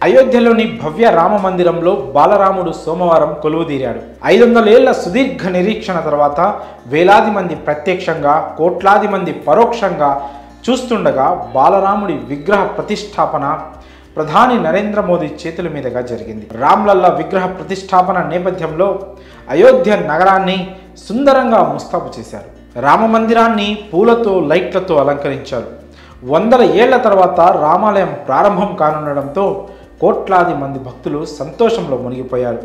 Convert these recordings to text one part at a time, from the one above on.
అయోధ్యలోని భవ్య రామ మందిరంలో బాలరాముడు సోమవారం కొలువుదీరాడు ఐదు వందల ఏళ్ల సుదీర్ఘ నిరీక్షణ తర్వాత వేలాది మంది ప్రత్యక్షంగా కోట్లాది మంది పరోక్షంగా చూస్తుండగా బాలరాముడి విగ్రహ ప్రతిష్టాపన ప్రధాని నరేంద్ర మోదీ చేతుల మీదుగా జరిగింది రామ్లల్లా విగ్రహ ప్రతిష్టాపన నేపథ్యంలో అయోధ్య నగరాన్ని సుందరంగా ముస్తాబు చేశారు రామ మందిరాన్ని పూలతో లైట్లతో అలంకరించారు వందల ఏళ్ల తర్వాత రామాలయం ప్రారంభం కానుండడంతో కోట్లాది మంది భక్తులు సంతోషంలో మునిగిపోయారు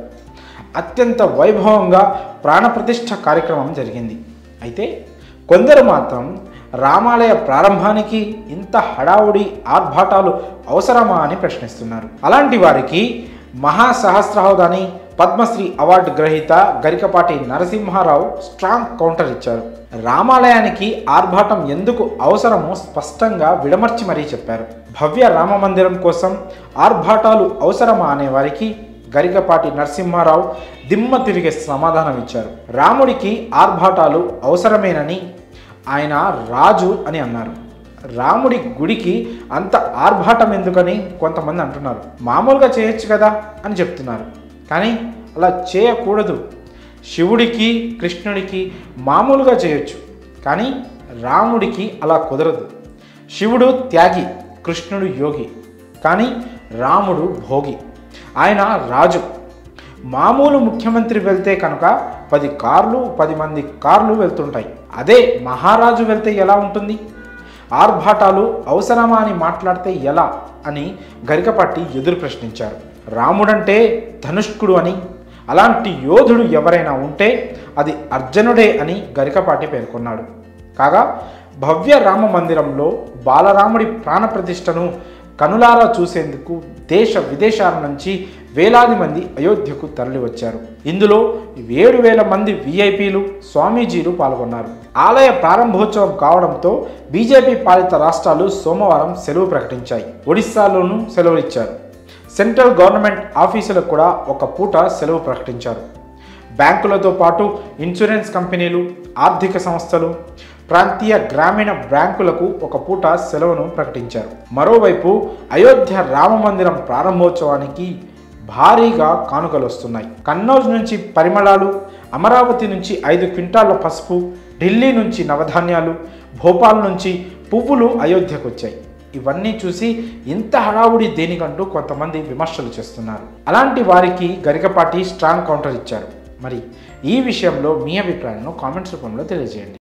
అత్యంత వైభవంగా ప్రాణప్రతిష్ఠ కార్యక్రమం జరిగింది అయితే కొందరు మాత్రం రామాలయ ప్రారంభానికి ఇంత హడావుడి ఆర్భాటాలు అవసరమా అని ప్రశ్నిస్తున్నారు అలాంటి వారికి మహాసహస్రహోదాని పద్మశ్రీ అవార్డు గ్రహీత గరికపాటి నరసింహారావు స్ట్రాంగ్ కౌంటర్ ఇచ్చారు రామాలయానికి ఆర్భాటం ఎందుకు అవసరమో స్పష్టంగా విడమర్చి మరీ చెప్పారు భవ్య రామ మందిరం కోసం ఆర్భాటాలు అవసరమా అనే వారికి గరికపాటి నరసింహారావు దిమ్మ తిరిగే సమాధానం ఇచ్చారు రాముడికి ఆర్భాటాలు అవసరమేనని ఆయన రాజు అని అన్నారు రాముడి గుడికి అంత ఆర్భాటం ఎందుకని కొంతమంది అంటున్నారు మామూలుగా చేయొచ్చు కదా అని చెప్తున్నారు కానీ అలా చేయకూడదు శివుడికి కృష్ణుడికి మామూలుగా చేయొచ్చు కానీ రాముడికి అలా కుదరదు శివుడు త్యాగి కృష్ణుడు యోగి కానీ రాముడు భోగి ఆయన రాజు మామూలు ముఖ్యమంత్రి వెళ్తే కనుక పది కార్లు పది మంది కార్లు వెళ్తుంటాయి అదే మహారాజు వెళ్తే ఎలా ఉంటుంది ఆర్భాటాలు అవసరమా అని మాట్లాడితే ఎలా అని గరికపట్టి ఎదురు ప్రశ్నించారు రాముడంటే ధనుష్కుడు అని అలాంటి యోధుడు ఎవరైనా ఉంటే అది అర్జునుడే అని గరికపాటి పేర్కొన్నాడు కాగా భవ్య రామ మందిరంలో బాలరాముడి ప్రాణప్రతిష్టను కనులారా చూసేందుకు దేశ విదేశాల నుంచి వేలాది మంది అయోధ్యకు తరలివచ్చారు ఇందులో ఏడు వేల మంది విఐపీలు స్వామీజీలు పాల్గొన్నారు ఆలయ ప్రారంభోత్సవం కావడంతో బీజేపీ పాలిత రాష్ట్రాలు సోమవారం సెలవు ప్రకటించాయి ఒడిశాలోనూ సెలవు ఇచ్చారు సెంట్రల్ గవర్నమెంట్ ఆఫీసులకు కూడా ఒక పూట సెలవు ప్రకటించారు బ్యాంకులతో పాటు ఇన్సూరెన్స్ కంపెనీలు ఆర్థిక సంస్థలు ప్రాంతీయ గ్రామీణ బ్యాంకులకు ఒక పూట సెలవును ప్రకటించారు మరోవైపు అయోధ్య రామ మందిరం ప్రారంభోత్సవానికి భారీగా కానుకలు వస్తున్నాయి కన్నౌజ్ నుంచి పరిమళాలు అమరావతి నుంచి ఐదు క్వింటాళ్ల పసుపు ఢిల్లీ నుంచి నవధాన్యాలు భోపాల్ నుంచి పువ్వులు అయోధ్యకు వచ్చాయి ఇవన్నీ చూసి ఇంత హడావుడి దేనికంటూ కొంతమంది విమర్శలు చేస్తున్నారు అలాంటి వారికి గరికపాటి స్ట్రాంగ్ కౌంటర్ ఇచ్చారు మరి ఈ విషయంలో మీ అభిప్రాయాలను కామెంట్స్ రూపంలో తెలియజేయండి